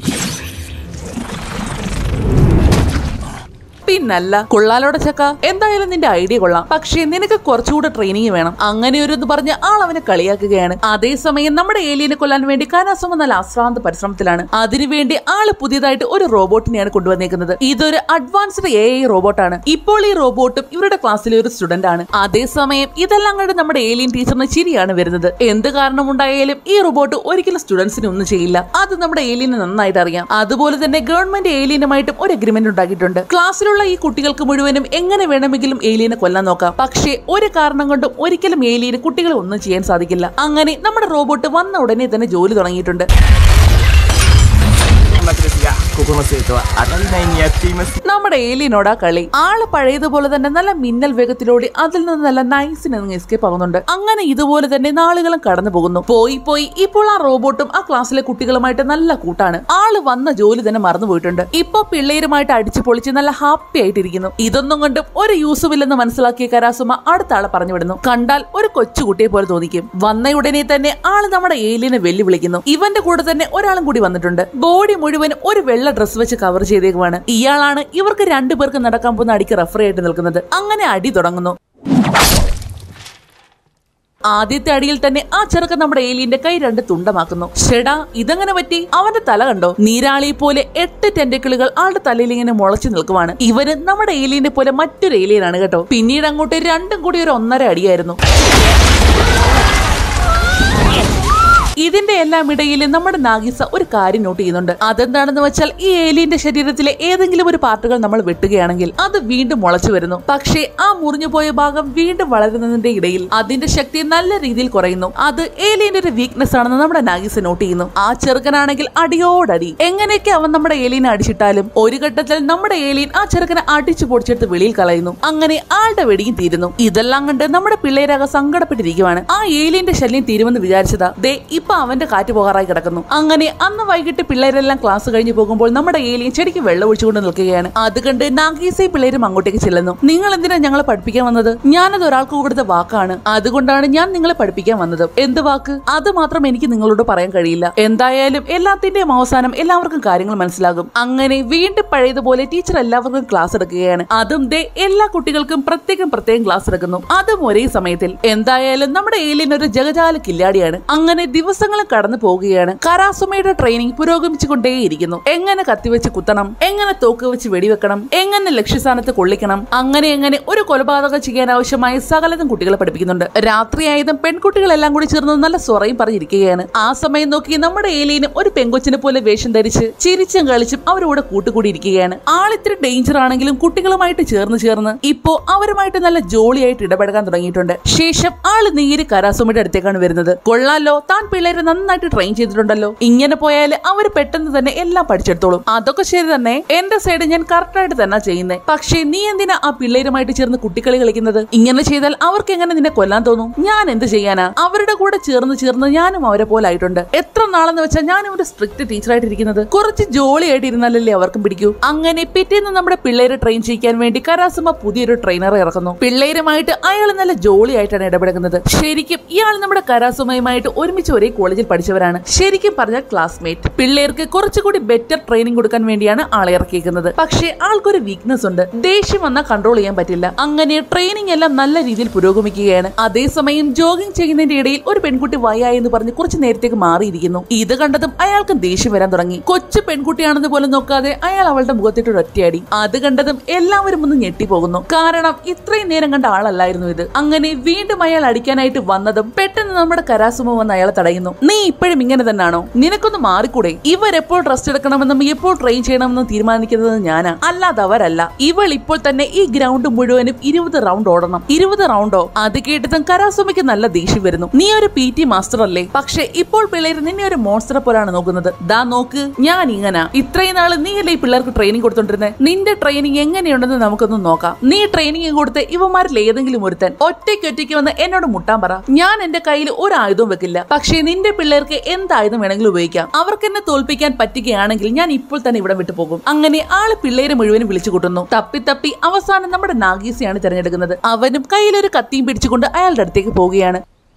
പിന്നല്ല കൊള്ളാലോടെ ചക്ക എന്തായാലും നിന്റെ ഐഡിയ കൊള്ളാം പക്ഷേ നിനക്ക് കുറച്ചുകൂടെ ട്രെയിനിങ് വേണം അങ്ങനെ ഒരു ഇത് പറഞ്ഞ് ആൾ അവനെ കളിയാക്കുകയാണ് അതേസമയം നമ്മുടെ ഏലിയനെ കൊല്ലാൻ വേണ്ടി കാനാസമ നല്ല അശ്രാന്ത പരിശ്രമത്തിലാണ് അതിനുവേണ്ടി ആള് പുതിയതായിട്ട് ഒരു റോബോട്ടിനെയാണ് കൊണ്ടുവന്നേക്കുന്നത് ഇതൊരു അഡ്വാൻസ്ഡ് എ ഐ റോബോട്ടാണ് ഇപ്പോൾ ഈ റോബോട്ടും ഇവരുടെ ക്ലാസ്സിലെ ഒരു സ്റ്റുഡന്റ് ആണ് അതേസമയം ഇതെല്ലാം കണ്ട് നമ്മുടെ ഏലിയൻ ടീച്ചറിന് ചിരിയാണ് വരുന്നത് എന്ത് കാരണമുണ്ടായാലും ഈ റോബോട്ട് ഒരിക്കലും സ്റ്റുഡൻസിന് ഒന്നും ചെയ്യില്ല അത് നമ്മുടെ ഏലിയന് നന്നായിട്ട് അറിയാം അതുപോലെ തന്നെ ഗവൺമെന്റ് ഏലിയനുമായിട്ടും ഒരു അഗ്രിമെന്റ് ഉണ്ടാക്കിയിട്ടുണ്ട് ക്ലാസ്സിലുള്ള ഈ കുട്ടികൾക്ക് മുഴുവനും എങ്ങനെ വേണമെങ്കിലും ഏലിയനെ കൊല്ലാൻ നോക്കാം പക്ഷേ ഒരു കാരണം കൊണ്ടും ഒരിക്കലും ഏലിയന് കുട്ടികളെ ഒന്നും ചെയ്യാൻ സാധിക്കില്ല അങ്ങനെ നമ്മുടെ റോബോട്ട് വന്ന ഉടനെ തന്നെ ജോലി തുടങ്ങിയിട്ടുണ്ട് 幕ですがここの生徒は当たり前にやっています നമ്മുടെ ഏലിയനോടാ കളി ആള് പഴയതുപോലെ തന്നെ നല്ല മിന്നൽ വേഗത്തിലൂടെ അതിൽ നിന്ന് നല്ല നൈസിന് എസ്കേപ്പ് ആവുന്നുണ്ട് അങ്ങനെ ഇതുപോലെ തന്നെ നാളുകളും കടന്നു പോകുന്നു പോയി പോയി ഇപ്പോൾ ആ റോബോട്ടും ആ ക്ലാസ്സിലെ കുട്ടികളുമായിട്ട് നല്ല കൂട്ടാണ് ആള് വന്ന ജോലി തന്നെ മറന്നു പോയിട്ടുണ്ട് ഇപ്പൊ പിള്ളേരുമായിട്ട് അടിച്ചു പൊളിച്ച് നല്ല ഹാപ്പി ആയിട്ടിരിക്കുന്നു ഇതൊന്നും കൊണ്ടും ഒരു യൂസുമില്ലെന്ന് മനസ്സിലാക്കിയ കരാസുമ അടുത്ത ആളെ പറഞ്ഞു വിടുന്നു കണ്ടാൽ ഒരു കൊച്ചുകുട്ടിയെ പോലെ തോന്നിക്കും വന്ന ഉടനെ തന്നെ ആള് നമ്മുടെ ഏലിയനെ വെല്ലുവിളിക്കുന്നു ഇവന്റെ കൂടെ തന്നെ ഒരാളും കൂടി വന്നിട്ടുണ്ട് ബോഡി മുഴുവൻ ഒരു വെള്ള ഡ്രസ് വെച്ച് കവർ ചെയ്തേക്കുവാണ് ഇയാളാണ് ഇവർക്ക് രണ്ടുപേർക്ക് നടക്കാൻ പോകുന്ന അടിക്ക് റെഫറി ആയിട്ട് നിൽക്കുന്നത് അങ്ങനെ അടി തുടങ്ങുന്നു 「 നമ്മുടെ ഏലിയനോടാ കളി ആള് പഴയതുപോലെ തന്നെ നല്ല മിന്നൽ വേഗത്തിലൂടെ അതിൽ നിന്ന് നല്ല നൈസിന് എസ്കേപ്പ് ആവുന്നുണ്ട് അങ്ങനെ ഇതുപോലെ തന്നെ നാളുകളും കടന്നു പോകുന്നു പോയി പോയി ഇപ്പോൾ ആ റോബോട്ടും ആ ക്ലാസ്സിലെ കുട്ടികളുമായിട്ട് നല്ല കൂട്ടാണ് ആള് വന്ന ജോലി തന്നെ മറന്നു പോയിട്ടുണ്ട് ഇപ്പൊ പിള്ളേരുമായിട്ട് അടിച്ചു പൊളിച്ച് നല്ല ഹാപ്പി ആയിട്ടിരിക്കുന്നു ഇതൊന്നും കൊണ്ടും ഒരു യൂസുമില്ലെന്ന് മനസ്സിലാക്കിയ കരാസുമ അടുത്ത ആളെ പറഞ്ഞു വിടുന്നു കണ്ടാൽ ഒരു കൊച്ചുകുട്ടിയെ പോലെ തോന്നിക്കും വന്ന ഉടനെ തന്നെ ആള് നമ്മുടെ ഏലിയനെ വെല്ലുവിളിക്കുന്നു ഇവന്റെ കൂടെ തന്നെ ഒരാളും കൂടി വന്നിട്ടുണ്ട് ബോഡി മുഴുവൻ ഒരു വെള്ള ഡ്രസ് വെച്ച് കവർ ചെയ്തേക്കുവാണ് ഇയാളാണ് ഇവർക്ക് രണ്ടുപേർക്ക് നടക്കാൻ പോകുന്ന അടിക്ക് റെഫറി ആയിട്ട് നിൽക്കുന്നത് അങ്ങനെ അടി തുടങ്ങുന്നു ആദ്യത്തെ അടിയിൽ തന്നെ ആ ചെറുക്കൻ നമ്മുടെ ഏലിയന്റെ കൈ രണ്ട് തുണ്ടമാക്കുന്നു ഷെടാ ഇതെങ്ങനെ പറ്റി അവന്റെ തല കണ്ടോ നീരാളി പോലെ എട്ട് ടെന്റക്കിളുകൾ ആളുടെ തലയിൽ ഇങ്ങനെ മുളച്ചു നിൽക്കുവാണ് ഇവന് നമ്മുടെ ഏലിയനെ പോലെ മറ്റൊരു ഏലിയനാണ് കേട്ടോ പിന്നീട് അങ്ങോട്ട് രണ്ടും കൂടി ഒരു ഒന്നര അടിയായിരുന്നു ഇതിന്റെ എല്ലാം ഇടയിൽ നമ്മുടെ നാഗിസ ഒരു കാര്യം നോട്ട് ചെയ്യുന്നുണ്ട് അതെന്താണെന്ന് വെച്ചാൽ ഈ ഏലിയന്റെ ശരീരത്തിലെ ഏതെങ്കിലും ഒരു പാർട്ടുകൾ നമ്മൾ വെട്ടുകയാണെങ്കിൽ അത് വീണ്ടും മുളച്ചു വരുന്നു പക്ഷേ ആ മുറിഞ്ഞു പോയ ഭാഗം വീണ്ടും വളരുന്നതിന്റെ ഇടയിൽ അതിന്റെ ശക്തി നല്ല രീതിയിൽ കുറയുന്നു അത് ഏലിയന്റെ ഒരു വീക്ക്നെസ് ആണെന്ന് നമ്മുടെ നാഗിസ നോട്ട് ചെയ്യുന്നു ആ ചെറുക്കനാണെങ്കിൽ അടിയോടടി എങ്ങനെയൊക്കെ അവൻ നമ്മുടെ ഏലിയനെ അടിച്ചിട്ടാലും ഒരു ഘട്ടത്തിൽ നമ്മുടെ ഏലിയൻ ആ ചെറുക്കനെ അടിച്ചു പൊടിച്ചെടുത്ത് വെളിയിൽ കളയുന്നു അങ്ങനെ ആളുടെ വെടിയും തീരുന്നു ഇതെല്ലാം കണ്ട് നമ്മുടെ പിള്ളേരാകെ സങ്കടപ്പെട്ടിരിക്കുവാണ് ആ ഏലിയന്റെ ശല്യം തീരുമെന്ന് വിചാരിച്ചതാ ദേ ഇപ്പൊ അവന്റെ കാറ്റ് പോകാറായി കിടക്കുന്നു അങ്ങനെ അന്ന് വൈകിട്ട് പിള്ളേരെല്ലാം ക്ലാസ് കഴിഞ്ഞു പോകുമ്പോൾ നമ്മുടെ ഏലിയൻ ചെടിക്ക് വെള്ളം ഒഴിച്ചുകൊണ്ട് നിൽക്കുകയാണ് അത് കണ്ട് നാഗീസയും പിള്ളേരും അങ്ങോട്ടേക്ക് ചെല്ലുന്നു നിങ്ങൾ എന്തിനാ ഞങ്ങളെ പഠിപ്പിക്കാൻ വന്നത് ഞാനത് ഒരാൾക്ക് കൊടുത്ത വാക്കാണ് അതുകൊണ്ടാണ് ഞാൻ നിങ്ങളെ പഠിപ്പിക്കാൻ വന്നത് എന്ത് വാക്ക് അത് മാത്രം എനിക്ക് നിങ്ങളോട് പറയാൻ കഴിയില്ല എന്തായാലും എല്ലാത്തിന്റെയും അവസാനം എല്ലാവർക്കും കാര്യങ്ങൾ മനസ്സിലാകും അങ്ങനെ വീണ്ടും പഴയതുപോലെ ടീച്ചർ എല്ലാവർക്കും ക്ലാസ് എടുക്കുകയാണ് അതും ദേ എല്ലാ കുട്ടികൾക്കും പ്രത്യേകം പ്രത്യേകം ക്ലാസ് എടുക്കുന്നു അതും ഒരേ സമയത്തിൽ എന്തായാലും നമ്മുടെ ഏലിയൻ ഒരു ജഗജാല കില്ലാടിയാണ് അങ്ങനെ ദിവസങ്ങളും കടന്നു പോവുകയാണ് കരാസുമയുടെ ട്രെയിനിങ് പുരോഗമിച്ചുകൊണ്ടേയിരിക്കുന്നു എങ്ങനെ കത്തിവെച്ച് കുത്തണം എങ്ങനെ തോക്ക് വെച്ച് വെടിവെക്കണം എങ്ങനെ ലക്ഷ്യസ്ഥാനത്ത് കൊള്ളിക്കണം അങ്ങനെ എങ്ങനെ ഒരു കൊലപാതകം ചെയ്യാൻ ആവശ്യമായ സകലതും കുട്ടികളെ പഠിപ്പിക്കുന്നുണ്ട് രാത്രിയായതും പെൺകുട്ടികളെല്ലാം കൂടി ചേർന്ന് നല്ല സ്വറയും പറഞ്ഞിരിക്കുകയാണ് ആ സമയം നോക്കി നമ്മുടെ ഏലിയനും ഒരു പെങ്കൊച്ചിനെ പോലെ വേഷം ധരിച്ച് ചിരിച്ചും കളിച്ചും അവരോട് കൂട്ടുകൂടിയിരിക്കുകയാണ് ആളിത്തിരി ഡേഞ്ചർ ആണെങ്കിലും കുട്ടികളുമായിട്ട് ചേർന്ന് ചേർന്ന് ഇപ്പോ അവരുമായിട്ട് നല്ല ജോളിയായിട്ട് ഇടപെടാൻ തുടങ്ങിയിട്ടുണ്ട് ശേഷം ആള് നേര് കരാസുമയുടെ അടുത്തേക്കാണ് വരുന്നത് കൊള്ളാലോ താൻ പിള്ളേരെ നന്നായിട്ട് ട്രെയിൻ ചെയ്തിട്ടുണ്ടല്ലോ ഇങ്ങനെ പോയാൽ അവർ പെട്ടെന്ന് തന്നെ എല്ലാം പഠിച്ചെടുത്തോളും അതൊക്കെ ശരി തന്നെ എന്റെ സൈഡ് ഞാൻ കറക്റ്റ് ആയിട്ട് തന്നെ ചെയ്യുന്നത് പക്ഷേ നീ എന്തിനാ ആ പിള്ളേരുമായിട്ട് ചേർന്ന് കുട്ടിക്കളി കളിക്കുന്നത് ഇങ്ങനെ ചെയ്താൽ അവർക്ക് എങ്ങനെ നിന്നെ കൊല്ലാൻ തോന്നും ഞാൻ എന്ത് ചെയ്യാനാ അവരുടെ കൂടെ ചേർന്ന് ചേർന്ന് ഞാനും അവരെ പോലെ ആയിട്ടുണ്ട് എത്ര നാളെന്ന് വെച്ചാൽ ഞാനും ഒരു സ്ട്രിക്റ്റ് ടീച്ചറായിട്ട് ഇരിക്കുന്നത് കുറച്ച് ജോളിയായിട്ട് ഇരുന്നാലല്ലേ അവർക്കും പിടിക്കൂ അങ്ങനെ പിറ്റേന്ന് നമ്മുടെ പിള്ളേരെ ട്രെയിൻ ചെയ്യിക്കാൻ വേണ്ടി കരാസുമ പുതിയൊരു ട്രെയിനറെ ഇറക്കുന്നു പിള്ളേരുമായിട്ട് അയാൾ നല്ല ജോളിയായിട്ടാണ് ഇടപെടുന്നത് ശരിക്കും ഇയാൾ നമ്മുടെ കരാസുമയുമായിട്ട് ഒരുമിച്ച് ഒരേ കോളേജിൽ പഠിച്ചവരാണ് ശരിക്കും പറഞ്ഞാൽ ക്ലാസ്മേറ്റ് പിള്ളേർക്ക് കുറച്ചുകൂടി ബെറ്റർ ട്രെയിനിങ് കൊടുക്കാൻ വേണ്ടിയാണ് ആളെ ഇറക്കിയിരിക്കുന്നത് പക്ഷേ ആൾക്കൊരു വീക്ക്നെസ് ഉണ്ട് ദേഷ്യം വന്നാൽ കൺട്രോൾ ചെയ്യാൻ പറ്റില്ല അങ്ങനെ ട്രെയിനിങ് എല്ലാം നല്ല രീതിയിൽ പുരോഗമിക്കുകയാണ് അതേസമയം ജോഗിംഗ് ചെയ്യുന്നതിന്റെ ഇടയിൽ ഒരു പെൺകുട്ടി വയ്യായി എന്ന് പറഞ്ഞ് കുറച്ച് നേരത്തേക്ക് മാറിയിരിക്കുന്നു ഇത് കണ്ടതും അയാൾക്ക് ദേഷ്യം വരാൻ തുടങ്ങി കൊച്ചു പെൺകുട്ടിയാണെന്ന് പോലും നോക്കാതെ അയാൾ അവളുടെ മുഖത്തിട്ട് ഒറ്റയടി അത് കണ്ടതും എല്ലാവരും ഒന്ന് ഞെട്ടിപ്പോകുന്നു കാരണം ഇത്രയും നേരം കണ്ട ആളല്ലായിരുന്നു ഇത് അങ്ങനെ വീണ്ടും അയാൾ അടിക്കാനായിട്ട് വന്നതും പെട്ടെന്ന് നമ്മുടെ കരാസുമ വന്ന് അയാളെ തടയുന്നു നീ ഇപ്പോഴും ഇങ്ങനെ തന്നെയാണോ നിനക്കൊന്ന് മാറിക്കൂടെ ഇവരെപ്പോൾ റെസ്റ്റ് എടുക്കണമെന്നും എപ്പോൾ ട്രെയിൻ ചെയ്യണമെന്നും തീരുമാനിക്കുന്നത് ഞാനാ അല്ലാതെ അവരല്ല ഇവൾ ഇപ്പോൾ തന്നെ ഈ ഗ്രൗണ്ട് മുഴുവനും ഇരുപത് റൗണ്ട് ഓടണം ഇരുപത് റൗണ്ടോ അത് കേട്ടതും കരാസുമയ്ക്ക് നല്ല ദേഷ്യം വരുന്നു നീ ഒരു പി ടി മാസ്റ്റർ അല്ലേ പക്ഷെ ഇപ്പോൾ പിള്ളേർ നിന്നെ ഒരു മോൺസ്റ്ററെ പോലാണ് നോക്കുന്നത് ദാ നോക്ക് ഞാൻ ഇങ്ങനെ ഇത്രയും നാള് നീ അല്ലേ ഈ പിള്ളേർക്ക് ട്രെയിനിങ് കൊടുത്തോണ്ടിരുന്നത് നിന്റെ ട്രെയിനിങ് എങ്ങനെയുണ്ടെന്ന് നമുക്കൊന്ന് നോക്കാം നീ ട്രെയിനിങ് കൊടുത്ത് ഇവന്മാരിൽ ഏതെങ്കിലും ഒരുത്തൻ ഒറ്റയ്ക്ക് ഒറ്റയ്ക്ക് വന്ന് എന്നോട് മുട്ടാൻ പറ ഞാൻ എന്റെ കയ്യിൽ ഒരു ആയുധവും വെക്കില്ല പക്ഷേ നിന്റെ പിള്ളേർക്ക് എന്ത് ആയുധം വേണമെങ്കിലും ഉപയോഗിക്കാം അവർക്ക് എന്നെ തോൽപ്പിക്കാൻ പറ്റുകയാണെങ്കിൽ ഞാൻ ഇപ്പോൾ തന്നെ ഇവിടെ വിട്ടു പോകും അങ്ങനെ ആള് പിള്ളേരെ മുഴുവനും വിളിച്ചു കൂട്ടുന്നു തപ്പി തപ്പി അവസാനം നമ്മുടെ നാഗീസിയാണ് തിരഞ്ഞെടുക്കുന്നത് അവനും കയ്യിലൊരു കത്തിയും പിടിച്ചുകൊണ്ട് അയാളുടെ അടുത്തേക്ക് പോവുകയാണ്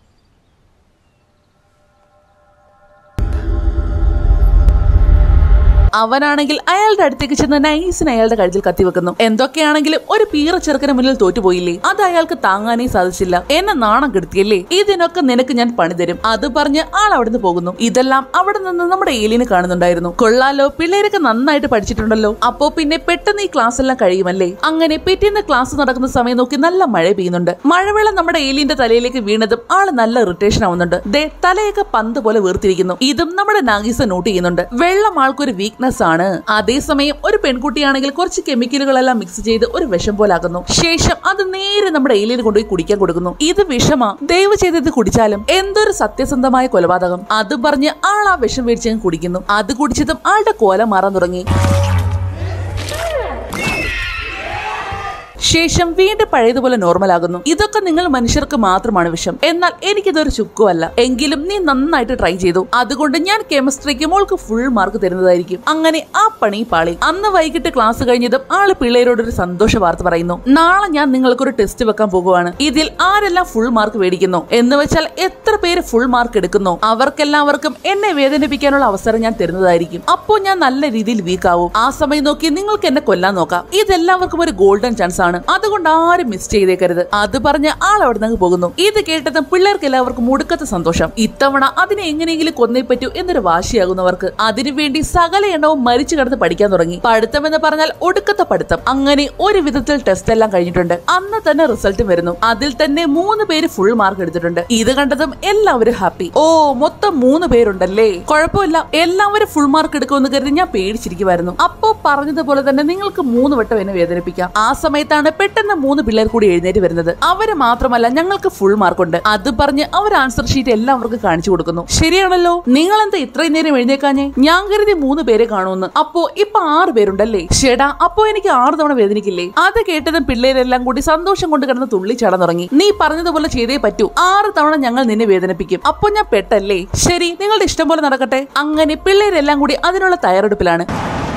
അവനാണെങ്കിൽ അയാളുടെ അടുത്തേക്ക് ചെന്ന് നൈസിന് അയാളുടെ കഴുത്തിൽ കത്തിവെക്കുന്നു എന്തൊക്കെയാണെങ്കിലും ഒരു പീറ ചെറുക്കന് മുന്നിൽ തോറ്റുപോയില്ലേ അത് അയാൾക്ക് താങ്ങാനേ സാധിച്ചില്ല എന്നെ നാണം കെടുത്തിയല്ലേ ഇതിനൊക്കെ നിനക്ക് ഞാൻ പണി തരും അത് പറഞ്ഞ് ആൾ അവിടുന്ന് പോകുന്നു ഇതെല്ലാം അവിടെ നിന്ന് നമ്മുടെ ഏലിന് കാണുന്നുണ്ടായിരുന്നു കൊള്ളാലോ പിള്ളേരൊക്കെ നന്നായിട്ട് പഠിച്ചിട്ടുണ്ടല്ലോ അപ്പോ പിന്നെ പെട്ടെന്ന് ഈ ക്ലാസ് എല്ലാം കഴിയുമല്ലേ അങ്ങനെ പിറ്റേന്ന് ക്ലാസ് നടക്കുന്ന സമയം നോക്കി നല്ല മഴ പെയ്യുന്നുണ്ട് മഴവെള്ളം നമ്മുടെ ഏലിന്റെ തലയിലേക്ക് വീണതും ആള് നല്ല ഇറിറ്റേഷൻ ആവുന്നുണ്ട് ദേ തലയൊക്കെ പന്ത് പോലെ വീർത്തിരിക്കുന്നു ഇതും നമ്മുടെ നാഗീസ നോട്ട് ചെയ്യുന്നുണ്ട് വെള്ളം ആൾക്കൊരു വീക്ക്നെസ് ആണ് അതേസമയം ഒരു പെൺകുട്ടിയാണെങ്കിൽ കുറച്ച് കെമിക്കലുകളെല്ലാം മിക്സ് ചെയ്ത് ഒരു വിഷം പോലാക്കുന്നു ശേഷം അത് നേരെ നമ്മുടെ ഏലിയന് കൊണ്ടുപോയി കുടിക്കാൻ കൊടുക്കുന്നു ഇത് വിഷമാ ദയവ് ചെയ്ത് ഇത് കുടിച്ചാലും എന്തൊരു സത്യസന്ധമായ കൊലപാതകം അത് പറഞ്ഞ് ആൾ ആ വിഷം മേടിച്ച് കുടിക്കുന്നു അത് കുടിച്ചതും ആളുടെ കോലം മാറാൻ തുടങ്ങി ശേഷം വീണ്ടും പഴയതുപോലെ നോർമൽ ആകുന്നു ഇതൊക്കെ നിങ്ങൾ മനുഷ്യർക്ക് മാത്രമാണ് വിഷം എന്നാൽ എനിക്കിതൊരു ചുക്കുമല്ല എങ്കിലും നീ നന്നായിട്ട് ട്രൈ ചെയ്തു അതുകൊണ്ട് ഞാൻ കെമിസ്ട്രിക്ക് മോൾക്ക് ഫുൾ മാർക്ക് തരുന്നതായിരിക്കും അങ്ങനെ ആ പണി പാളി അന്ന് വൈകിട്ട് ക്ലാസ് കഴിഞ്ഞതും ആള് പിള്ളേരോട് ഒരു സന്തോഷ വാർത്ത പറയുന്നു നാളെ ഞാൻ നിങ്ങൾക്കൊരു ടെസ്റ്റ് വെക്കാൻ പോകുവാണ് ഇതിൽ ആരെല്ലാം ഫുൾ മാർക്ക് മേടിക്കുന്നു എന്ന് വെച്ചാൽ എത്ര പേര് ഫുൾ മാർക്ക് എടുക്കുന്നു അവർക്കെല്ലാവർക്കും എന്നെ വേദനിപ്പിക്കാനുള്ള അവസരം ഞാൻ തരുന്നതായിരിക്കും അപ്പോൾ ഞാൻ നല്ല രീതിയിൽ വീക്ക് ആവും ആ സമയം നോക്കി നിങ്ങൾക്ക് എന്നെ കൊല്ലാൻ നോക്കാം ഇതെല്ലാവർക്കും ഒരു ഗോൾഡൻ ചാൻസ് ഉള്ളതാണ് അതുകൊണ്ട് ആരും മിസ് ചെയ്തേക്കരുത് അത് പറഞ്ഞ് ആൾ അവിടെ നിന്ന് പോകുന്നു ഇത് കേട്ടതും പിള്ളേർക്ക് എല്ലാവർക്കും ഒടുക്കത്തെ സന്തോഷം ഇത്തവണ അതിനെ എങ്ങനെയെങ്കിലും കൊന്നേ പറ്റൂ എന്നൊരു വാശിയാകുന്നവർക്ക് അതിനുവേണ്ടി സകല എണ്ണവും മരിച്ചു കിടന്ന് പഠിക്കാൻ തുടങ്ങി പഠിത്തം എന്ന് പറഞ്ഞാൽ ഒടുക്കത്തെ പഠിത്തം അങ്ങനെ ഒരു വിധത്തിൽ ടെസ്റ്റ് എല്ലാം കഴിഞ്ഞിട്ടുണ്ട് അന്ന് തന്നെ റിസൾട്ട് വരുന്നു അതിൽ തന്നെ മൂന്ന് പേര് ഫുൾ മാർക്ക് എടുത്തിട്ടുണ്ട് ഇത് കണ്ടതും എല്ലാവരും ഹാപ്പി ഓ മൊത്തം മൂന്ന് പേരുണ്ടല്ലേ കുഴപ്പമില്ല എല്ലാവരും ഫുൾ മാർക്ക് എടുക്കുമെന്ന് കരുതി ഞാൻ പേടിച്ചിരിക്കുമായിരുന്നു അപ്പോ പറഞ്ഞതുപോലെ തന്നെ നിങ്ങൾക്ക് മൂന്ന് വട്ടം എന്നെ വേദനിപ്പിക്കാം ആ സമയത്താണ് പെട്ടെന്ന് മൂന്ന് പിള്ളേർ കൂടി എഴുന്നേറ്റ് വരുന്നത് അവര് മാത്രമല്ല ഞങ്ങൾക്ക് ഫുൾ മാർക്ക് ഉണ്ട് അത് പറഞ്ഞ് അവർ ആൻസർ ഷീറ്റ് എല്ലാവർക്കും കാണിച്ചു കൊടുക്കുന്നു ശരിയാണല്ലോ നിങ്ങൾ എന്താ ഇത്രയും നേരം എഴുന്നേക്കാഞ്ഞേ ഞാൻ കരുതി മൂന്ന് പേരെ കാണുമെന്ന് അപ്പോ ഇപ്പൊ ആറ് പേരുണ്ടല്ലേ ഷെടാ അപ്പോ എനിക്ക് ആറ് തവണ വേദനിക്കില്ലേ അത് കേട്ടതും പിള്ളേരെല്ലാം കൂടി സന്തോഷം കൊണ്ട് കിടന്ന് തുള്ളിച്ചാടാൻ തുടങ്ങി നീ പറഞ്ഞതുപോലെ ചെയ്തേ പറ്റൂ ആറ് തവണ ഞങ്ങൾ നിന്നെ വേദനിപ്പിക്കും അപ്പൊ ഞാൻ പെട്ടല്ലേ ശരി നിങ്ങളുടെ ഇഷ്ടം പോലെ നടക്കട്ടെ അങ്ങനെ പിള്ളേരെല്ലാം കൂടി അതിനുള്ള തയ്യാറെടുപ്പിലാണ്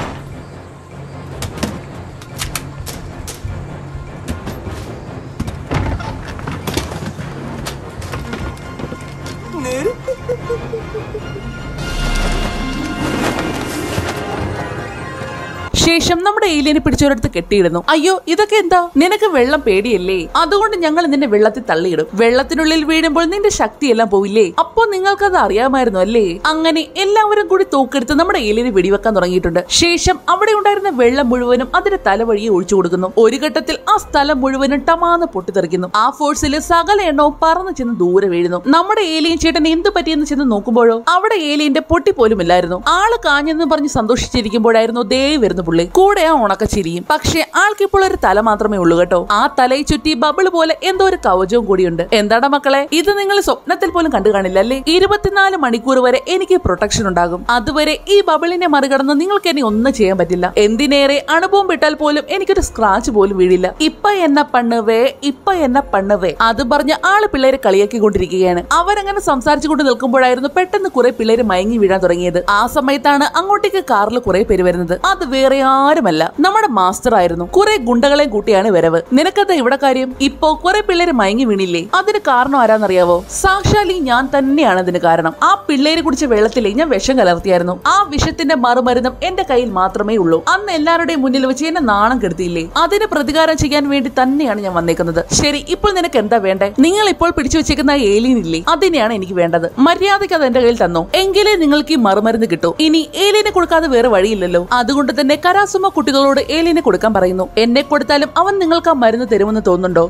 ശേഷം നമ്മുടെ ഏലിയനെ പിടിച്ചൊരിടത്ത് കെട്ടിയിടുന്നു അയ്യോ ഇതൊക്കെ എന്താ നിനക്ക് വെള്ളം പേടിയല്ലേ അതുകൊണ്ട് ഞങ്ങൾ നിന്നെ വെള്ളത്തിൽ തള്ളിയിടും വെള്ളത്തിനുള്ളിൽ വീഴുമ്പോൾ നിന്റെ ശക്തിയെല്ലാം പോവില്ലേ അപ്പോ നിങ്ങൾക്കത് അറിയാമായിരുന്നു അല്ലേ അങ്ങനെ എല്ലാവരും കൂടി തോക്കെടുത്ത് നമ്മുടെ ഏലിയനെ വെടിവെക്കാൻ തുടങ്ങിയിട്ടുണ്ട് ശേഷം അവിടെ ഉണ്ടായിരുന്ന വെള്ളം മുഴുവനും അതിന്റെ തല വഴിയെ ഒഴിച്ചു കൊടുക്കുന്നു ഒരു ഘട്ടത്തിൽ ആ സ്ഥലം മുഴുവനും ടമാന്ന് പൊട്ടിത്തെറിക്കുന്നു ആ ഫോഴ്സിൽ സകല എണ്ണവും പറന്നു ചെന്ന് ദൂരെ വീഴുന്നു നമ്മുടെ ഏലിയൻ ചേട്ടൻ എന്ത് പറ്റിയെന്ന് ചെന്ന് നോക്കുമ്പോഴോ അവിടെ ഏലിയന്റെ പൊട്ടി പോലും ഇല്ലായിരുന്നു ആള് കാഞ്ഞെന്ന് പറഞ്ഞ് സന്തോഷിച്ചിരിക്കുമ്പോഴായിരുന്നു ദേ വരുന്ന പുള്ളി കൂടെ ആ ഉണക്കച്ചിരിയും പക്ഷെ ആൾക്ക് ഇപ്പോൾ ഒരു തല മാത്രമേ ഉള്ളൂ കേട്ടോ ആ തലയെ ചുറ്റി ബബിള് പോലെ എന്തോ ഒരു കവചവും കൂടിയുണ്ട് എന്താടാ മക്കളെ ഇത് നിങ്ങൾ സ്വപ്നത്തിൽ പോലും കണ്ടു കാണില്ല അല്ലേ ഇരുപത്തിനാല് മണിക്കൂർ വരെ എനിക്ക് പ്രൊട്ടക്ഷൻ ഉണ്ടാകും അതുവരെ ഈ ബബിളിനെ മറികടന്ന് നിങ്ങൾക്ക് എന്നെ ഒന്നും ചെയ്യാൻ പറ്റില്ല എന്തിനേറെ അണുഭവം വിട്ടാൽ പോലും എനിക്കൊരു സ്ക്രാച്ച് പോലും വീഴില്ല ഇപ്പൊ എന്നെ പണ്ണുവേ ഇപ്പൊ എന്നെ പണ്ണുവേ അത് പറഞ്ഞ് ആള് പിള്ളേരെ കളിയാക്കിക്കൊണ്ടിരിക്കുകയാണ് അവരങ്ങനെ സംസാരിച്ചുകൊണ്ട് നിൽക്കുമ്പോഴായിരുന്നു പെട്ടെന്ന് കുറെ പിള്ളേര് മയങ്ങി വീഴാൻ തുടങ്ങിയത് ആ സമയത്താണ് അങ്ങോട്ടേക്ക് കാറിൽ കുറെ പേര് വരുന്നത് അത് വേറെ ആരുമല്ല നമ്മുടെ മാസ്റ്റർ ആയിരുന്നു കുറെ ഗുണ്ടകളെ കൂട്ടിയാണ് വരവ് നിനക്കെന്താ ഇവിടെ കാര്യം ഇപ്പോ കുറെ പിള്ളേര് മയങ്ങി വീണില്ലേ അതിന് കാരണം ആരാന്നറിയാവോ സാക്ഷാലി ഞാൻ തന്നെയാണ് അതിന് കാരണം ആ പിള്ളേര് കുടിച്ച വെള്ളത്തിലെ ഞാൻ വിഷം കലർത്തിയായിരുന്നു ആ വിഷത്തിന്റെ മറുമരുന്നും എന്റെ കയ്യിൽ മാത്രമേ ഉള്ളൂ അന്ന് എല്ലാവരുടെയും മുന്നിൽ വെച്ച് എന്നെ നാണം കെടുത്തിയില്ലേ അതിന് പ്രതികാരം ചെയ്യാൻ വേണ്ടി തന്നെയാണ് ഞാൻ വന്നേക്കുന്നത് ശരി ഇപ്പോൾ നിനക്ക് എന്താ വേണ്ടേ നിങ്ങൾ ഇപ്പോൾ പിടിച്ചു വെച്ചേക്കുന്ന ആ ഏലിയൻ ഇല്ലേ അതിനെയാണ് എനിക്ക് വേണ്ടത് മര്യാദയ്ക്ക് അത് എന്റെ കയ്യിൽ തന്നോ എങ്കിലേ നിങ്ങൾക്ക് ഈ മറുമരുന്ന് കിട്ടൂ ഇനി ഏലിയനെ കൊടുക്കാതെ വേറെ വഴിയില്ലല്ലോ അതുകൊണ്ട് തന്നെ കരാസുമ കുട്ടികളോട് ഏലിയനെ കൊടുക്കാൻ പറയുന്നു എന്നെ കൊടുത്താലും അവൻ നിങ്ങൾക്ക് ആ മരുന്ന് തരുമെന്ന് തോന്നുന്നുണ്ടോ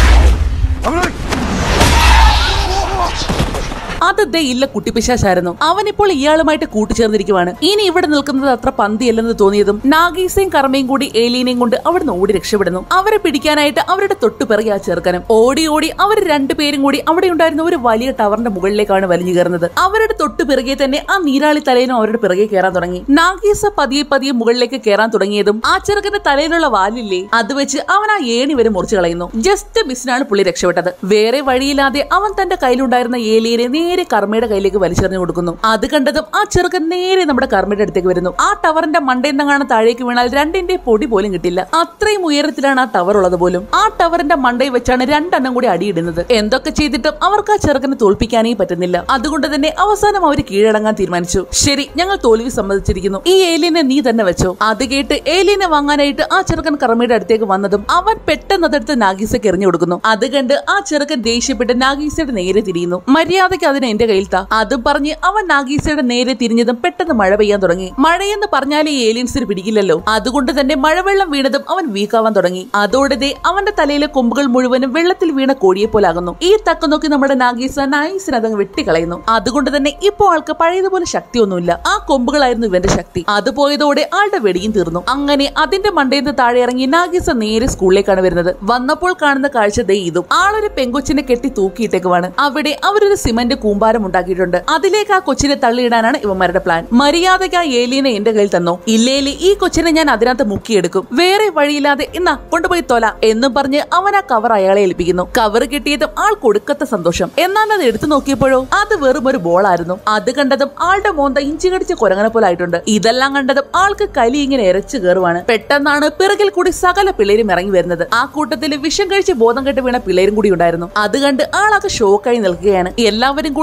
അത് ദേ ഇല്ല കുട്ടിപ്പിശാശായിരുന്നു അവൻ ഇപ്പോൾ ഇയാളുമായിട്ട് കൂട്ടിച്ചേർന്നിരിക്കുവാണ് ഇനി ഇവിടെ നിൽക്കുന്നത് അത്ര പന്തിയല്ലെന്ന് തോന്നിയതും നാഗീസയും കർമ്മയും കൂടി ഏലിയനെയും കൊണ്ട് അവിടുന്ന് ഓടി രക്ഷപ്പെടുന്നു അവരെ പിടിക്കാനായിട്ട് അവരുടെ തൊട്ടുപിറകെ ആ ചെറുക്കനും ഓടി ഓടി അവർ രണ്ടുപേരും കൂടി അവിടെ ഉണ്ടായിരുന്ന ഒരു വലിയ ടവറിന്റെ മുകളിലേക്കാണ് വലിഞ്ഞു കയറുന്നത് അവരുടെ തൊട്ടുപിറകെ തന്നെ ആ നീരാളി തലേനും അവരുടെ പിറകെ കയറാൻ തുടങ്ങി നാഗീസ പതിയെ പതിയെ മുകളിലേക്ക് കയറാൻ തുടങ്ങിയതും ആ ചെറുക്കന്റെ തലയിലുള്ള വാലില്ലേ അത് വെച്ച് അവൻ ആ ഏണി വരെ മുറിച്ചു കളയുന്നു ജസ്റ്റ് മിസ്സിനാണ് പുള്ളി രക്ഷപ്പെട്ടത് വേറെ വഴിയില്ലാതെ അവൻ തന്റെ കയ്യിലുണ്ടായിരുന്ന ഏലിയനെ നേരെ കർമ്മയുടെ കയ്യിലേക്ക് വലിച്ചെറിഞ്ഞു കൊടുക്കുന്നു അത് കണ്ടതും ആ ചെറുക്കൻ നേരെ നമ്മുടെ കർമ്മയുടെ അടുത്തേക്ക് വരുന്നു ആ ടവറിന്റെ മണ്ടയെന്നങ്ങാണ് താഴേക്ക് വീണാൽ രണ്ടിന്റെ പൊടി പോലും കിട്ടില്ല അത്രയും ഉയരത്തിലാണ് ആ ടവർ ഉള്ളത് പോലും ആ ടവറിന്റെ മണ്ടയിൽ വെച്ചാണ് രണ്ടെണ്ണം കൂടി അടിയിടുന്നത് എന്തൊക്കെ ചെയ്തിട്ടും അവർക്ക് ആ ചെറുക്കനെ തോൽപ്പിക്കാനേ പറ്റുന്നില്ല അതുകൊണ്ട് തന്നെ അവസാനം അവർ കീഴടങ്ങാൻ തീരുമാനിച്ചു ശരി ഞങ്ങൾ തോൽവി സമ്മതിച്ചിരിക്കുന്നു ഈ ഏലിയനെ നീ തന്നെ വെച്ചോ അത് കേട്ട് ഏലിയനെ വാങ്ങാനായിട്ട് ആ ചെറുക്കൻ കർമ്മയുടെ അടുത്തേക്ക് വന്നതും അവൻ പെട്ടെന്ന് അതെടുത്ത് നാഗീസയ്ക്ക് എറിഞ്ഞു കൊടുക്കുന്നു അത് കണ്ട് ആ ചെറുക്കൻ ദേഷ്യപ്പെട്ട് നാഗീസയുടെ നേരെ തിരിയുന്നു മര്യാദയ്ക്ക് അതിന് എന്റെ കയ്യിൽ താ അതും പറഞ്ഞ് അവൻ നാഗീസയുടെ നേരെ തിരിഞ്ഞതും പെട്ടെന്ന് മഴ പെയ്യാൻ തുടങ്ങി മഴയെന്ന് പറഞ്ഞാൽ ഈ ഏലിയൻസിന് പിടിക്കില്ലല്ലോ അതുകൊണ്ട് തന്നെ മഴവെള്ളം വീണതും അവൻ വീക്കാവാൻ തുടങ്ങി അതോടെ ദേ അവന്റെ തലയിലെ കൊമ്പുകൾ മുഴുവനും വെള്ളത്തിൽ വീണ കോഴിയെ പോലാകുന്നു ഈ തക്ക നോക്കി നമ്മുടെ നാഗീസ നൈസിന് അതങ്ങ് വെട്ടിക്കളയുന്നു അതുകൊണ്ട് തന്നെ ഇപ്പോ ആൾക്ക് പഴയതുപോലെ ശക്തിയൊന്നുമില്ല ആ കൊമ്പുകളായിരുന്നു ഇവന്റെ ശക്തി അത് പോയതോടെ ആളുടെ വെടിയും തീർന്നു അങ്ങനെ അതിന്റെ മണ്ടയിൽ താഴെ ഇറങ്ങി നാഗീസ നേരെ സ്കൂളിലേക്കാണ് വരുന്നത് വന്നപ്പോൾ കാണുന്ന കാഴ്ച ദേ ഇതും ആളൊരു പെങ്കൊച്ചിനെ കെട്ടി തൂക്കിയിട്ടേക്കുവാണ് അവിടെ അവരൊരു സിമന്റ് കൂമ്പാരം ഉണ്ടാക്കിയിട്ടുണ്ട് അതിലേക്ക് ആ കൊച്ചിനെ തള്ളിയിടാനാണ് ഇവന്മാരുടെ പ്ലാൻ മര്യാദയ്ക്ക് ആ ഏലിയനെ എന്റെ കയ്യിൽ തന്നോ ഇല്ലേലി ഈ കൊച്ചിനെ ഞാൻ അതിനകത്ത് മുക്കിയെടുക്കും വേറെ വഴിയില്ലാതെ എന്നാ കൊണ്ടുപോയി തൊല എന്നും പറഞ്ഞ് അവൻ ആ കവർ അയാളെ ഏൽപ്പിക്കുന്നു കവർ കിട്ടിയതും ആൾ കൊടുക്കത്ത സന്തോഷം എന്നാൽ അത് എടുത്തു നോക്കിയപ്പോഴോ അത് വെറും ഒരു ബോളായിരുന്നു അത് കണ്ടതും ആളുടെ മോന്ത ഇഞ്ചി കടിച്ച കുരങ്ങനെ പോലെ ആയിട്ടുണ്ട് ഇതെല്ലാം കണ്ടതും ആൾക്ക് കലി ഇങ്ങനെ ഇരച്ചു കയറുവാണ് പെട്ടെന്നാണ് പിറകിൽ കൂടി സകല പിള്ളേരും ഇറങ്ങി വരുന്നത് ആ കൂട്ടത്തിൽ വിഷം കഴിച്ച് ബോധം കെട്ട് വീണ പിള്ളേരും കൂടി ഉണ്ടായിരുന്നു അത് കണ്ട് ആളൊക്കെ ഷോക്കായി നിൽക്കുകയാണ് എല്ലാവരും കൂടി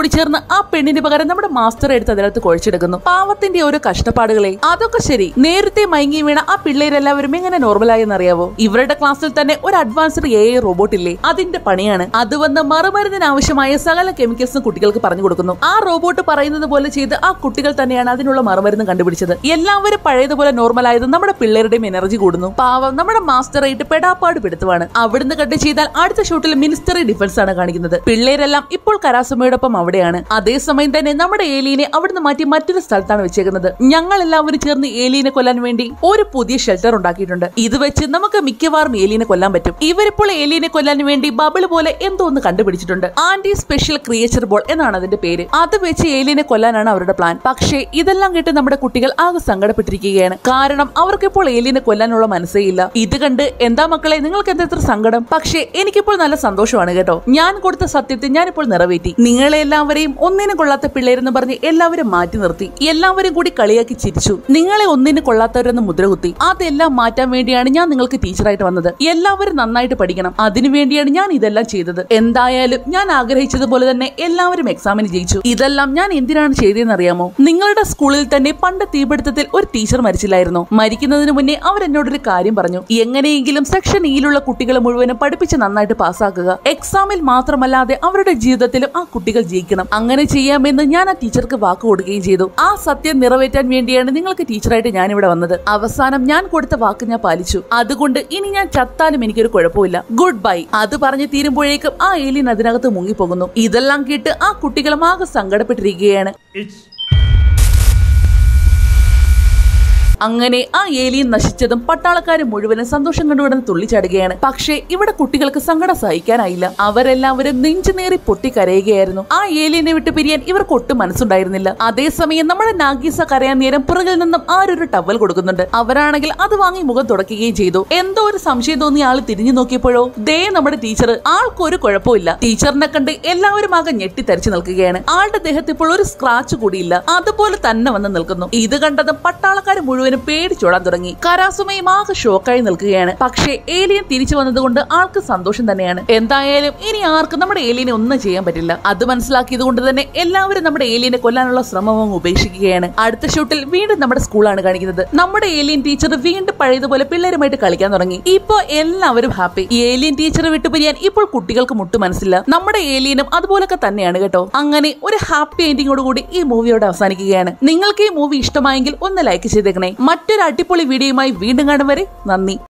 കൂടി ചേർന്ന് ആ പെണ്ണിന് പകരം നമ്മുടെ മാസ്റ്റർ എടുത്ത് അതിനകത്ത് കുഴച്ചെടുക്കുന്നു പാവത്തിന്റെ ഓരോ കഷ്ടപ്പാടുകളെ അതൊക്കെ ശരി നേരത്തെ മയങ്ങി വീണ ആ പിള്ളേരെല്ലാവരും എങ്ങനെ നോർമലായി എന്നറിയാവോ ഇവരുടെ ക്ലാസ്സിൽ തന്നെ ഒരു അഡ്വാൻസ്ഡ് എ ഐ റോബോട്ട് ഇല്ലേ അതിന്റെ പണിയാണ് അത് വന്ന് മറുമരുന്നിന് ആവശ്യമായ സകല കെമിക്കൽസും കുട്ടികൾക്ക് പറഞ്ഞു കൊടുക്കുന്നു ആ റോബോട്ട് പറയുന്നത് പോലെ ചെയ്ത് ആ കുട്ടികൾ തന്നെയാണ് അതിനുള്ള മറുമരുന്ന് കണ്ടുപിടിച്ചത് എല്ലാവരും പഴയതുപോലെ നോർമൽ ആയത് നമ്മുടെ പിള്ളേരുടെയും എനർജി കൂടുന്നു പാവം നമ്മുടെ മാസ്റ്റർ ആയിട്ട് പെടാപ്പാട് പിടുത്തുവാണ് അവിടുന്ന് കട്ട് ചെയ്താൽ അടുത്ത ഷൂട്ടിൽ മിനിസ്റ്ററി ഡിഫൻസ് ആണ് കാണിക്കുന്നത് പിള്ളേരെല്ലാം ഇപ്പോൾ കരാസമയോടൊപ്പം അവിടെയാണ് അതേസമയം തന്നെ നമ്മുടെ ഏലിയനെ അവിടുന്ന് മാറ്റി മറ്റൊരു സ്ഥലത്താണ് വെച്ചേക്കുന്നത് ഞങ്ങൾ എല്ലാവരും ചേർന്ന് ഏലിയനെ കൊല്ലാൻ വേണ്ടി ഒരു പുതിയ ഷെൽട്ടർ ഉണ്ടാക്കിയിട്ടുണ്ട് ഇത് വെച്ച് നമുക്ക് മിക്കവാറും ഏലിയനെ കൊല്ലാൻ പറ്റും ഇവരിപ്പോൾ ഏലിയനെ കൊല്ലാൻ വേണ്ടി ബബിൾ പോലെ എന്തോ ഒന്ന് കണ്ടുപിടിച്ചിട്ടുണ്ട് ആന്റി സ്പെഷ്യൽ ക്രിയേച്ചർ ബോൾ എന്നാണ് അതിന്റെ പേര് അത് വെച്ച് ഏലിയനെ കൊല്ലാനാണ് അവരുടെ പ്ലാൻ പക്ഷേ ഇതെല്ലാം കേട്ട് നമ്മുടെ കുട്ടികൾ ആകെ സങ്കടപ്പെട്ടിരിക്കുകയാണ് കാരണം അവർക്കിപ്പോൾ ഏലിയനെ കൊല്ലാനുള്ള മനസ്സേ ഇല്ല ഇത് കണ്ട് എന്താ മക്കളെ നിങ്ങൾക്ക് എന്താ ഇത്ര സങ്കടം പക്ഷേ എനിക്കിപ്പോൾ നല്ല സന്തോഷമാണ് കേട്ടോ ഞാൻ കൊടുത്ത സത്യത്തെ ഞാനിപ്പോൾ നിറവേറ്റി നിങ്ങളെ എല്ലാവരെയും ഒന്നിനും കൊള്ളാത്ത പിള്ളേരെന്ന് പറഞ്ഞ് എല്ലാവരും മാറ്റി നിർത്തി എല്ലാവരും കൂടി കളിയാക്കി ചിരിച്ചു നിങ്ങളെ ഒന്നിനും കൊള്ളാത്തവരെന്ന് മുദ്രകുത്തി അതെല്ലാം മാറ്റാൻ വേണ്ടിയാണ് ഞാൻ നിങ്ങൾക്ക് ടീച്ചറായിട്ട് വന്നത് എല്ലാവരും നന്നായിട്ട് പഠിക്കണം അതിനു വേണ്ടിയാണ് ഞാൻ ഇതെല്ലാം ചെയ്തത് എന്തായാലും ഞാൻ ആഗ്രഹിച്ചതുപോലെ തന്നെ എല്ലാവരും എക്സാമിന് ജയിച്ചു ഇതെല്ലാം ഞാൻ എന്തിനാണ് ചെയ്തതെന്ന് അറിയാമോ നിങ്ങളുടെ സ്കൂളിൽ തന്നെ പണ്ട് തീപിടുത്തത്തിൽ ഒരു ടീച്ചർ മരിച്ചില്ലായിരുന്നോ മരിക്കുന്നതിന് മുന്നേ അവർ എന്നോടൊരു കാര്യം പറഞ്ഞു എങ്ങനെയെങ്കിലും സെക്ഷൻ ഇയിലുള്ള കുട്ടികളെ മുഴുവനും പഠിപ്പിച്ച് നന്നായിട്ട് പാസ്സാക്കുക എക്സാമിൽ മാത്രമല്ലാതെ അവരുടെ ജീവിതത്തിലും ആ കുട്ടികൾ ജയിക്കണം അങ്ങനെ ചെയ്യാമെന്ന് ഞാൻ ആ ടീച്ചർക്ക് വാക്ക് കൊടുക്കുകയും ചെയ്തു ആ സത്യം നിറവേറ്റാൻ വേണ്ടിയാണ് നിങ്ങൾക്ക് ടീച്ചറായിട്ട് ഞാൻ ഇവിടെ വന്നത് അവസാനം ഞാൻ കൊടുത്ത വാക്ക് ഞാൻ പാലിച്ചു അതുകൊണ്ട് ഇനി ഞാൻ ചത്താലും എനിക്കൊരു കുഴപ്പമില്ല ഗുഡ് ബൈ അത് പറഞ്ഞു തീരുമ്പോഴേക്കും ആ ഏലിയൻ അതിനകത്ത് മുങ്ങിപ്പോകുന്നു ഇതെല്ലാം കേട്ട് ആ കുട്ടികളും ആകെ സങ്കടപ്പെട്ടിരിക്കുകയാണ് അങ്ങനെ ആ ഏലിയൻ നശിച്ചതും പട്ടാളക്കാരും മുഴുവനും സന്തോഷം കണ്ടുവിടുന്ന് തുള്ളിച്ചാടുകയാണ് പക്ഷേ ഇവിടെ കുട്ടികൾക്ക് സങ്കടം സഹിക്കാനായില്ല അവരെല്ലാവരും നെഞ്ചുനേറി പൊട്ടിക്കരയുകയായിരുന്നു ആ ഏലിയനെ വിട്ട് പിരിയാൻ ഇവർക്ക് ഒട്ടും മനസ്സുണ്ടായിരുന്നില്ല അതേസമയം നമ്മുടെ നാഗീസ കരയാൻ നേരം പുറകിൽ നിന്നും ആരൊരു ടവൽ കൊടുക്കുന്നുണ്ട് അവരാണെങ്കിൽ അത് വാങ്ങി മുഖം തുടയ്ക്കുകയും ചെയ്തു എന്തോ ഒരു സംശയം തോന്നിയ ആൾ തിരിഞ്ഞു നോക്കിയപ്പോഴോ ദേ നമ്മുടെ ടീച്ചർ ആൾക്കൊരു കുഴപ്പമില്ല ടീച്ചറിനെ കണ്ട് എല്ലാവരും ആകെ ഞെട്ടിത്തരിച്ചു നിൽക്കുകയാണ് ആളുടെ ദേഹത്ത് ഇപ്പോൾ ഒരു സ്ക്രാച്ച് കൂടിയില്ല അതുപോലെ തന്നെ വന്ന് നിൽക്കുന്നു ഇത് കണ്ടതും പട്ടാളക്കാർ മുഴുവനും പേടിച്ചോടാൻ തുടങ്ങി കരാസുമയും ആകെ ഷോക്കായി നിൽക്കുകയാണ് പക്ഷേ ഏലിയൻ തിരിച്ചു വന്നതുകൊണ്ട് ആൾക്ക് സന്തോഷം തന്നെയാണ് എന്തായാലും ഇനി ആർക്കും നമ്മുടെ ഏലിയനെ ഒന്നും ചെയ്യാൻ പറ്റില്ല അത് മനസ്സിലാക്കിയത് കൊണ്ട് തന്നെ എല്ലാവരും നമ്മുടെ ഏലിയനെ കൊല്ലാനുള്ള ശ്രമം അങ്ങ് ഉപേക്ഷിക്കുകയാണ് അടുത്ത ഷൂട്ടിൽ വീണ്ടും നമ്മുടെ സ്കൂളാണ് കാണിക്കുന്നത് നമ്മുടെ ഏലിയൻ ടീച്ചർ വീണ്ടും പഴയതുപോലെ പിള്ളേരുമായിട്ട് കളിക്കാൻ തുടങ്ങി ഇപ്പോ എല്ലാവരും ഹാപ്പി ഏലിയൻ ടീച്ചർ വിട്ടുപിരിയാൻ ഇപ്പോൾ കുട്ടികൾക്ക് മുട്ടു മനസ്സില്ല നമ്മുടെ ഏലിയനും അതുപോലൊക്കെ തന്നെയാണ് കേട്ടോ അങ്ങനെ ഒരു ഹാപ്പി എൻഡിങ്ങോട് കൂടി ഈ മൂവിയോട് അവസാനിക്കുകയാണ് നിങ്ങൾക്ക് ഈ മൂവി ഇഷ്ടമായെങ്കിൽ ഒന്ന് ലൈക്ക് ചെയ്തേക്കണേ മറ്റൊരു അടിപൊളി വീഡിയോയുമായി വീണ്ടും കാണും വരെ നന്ദി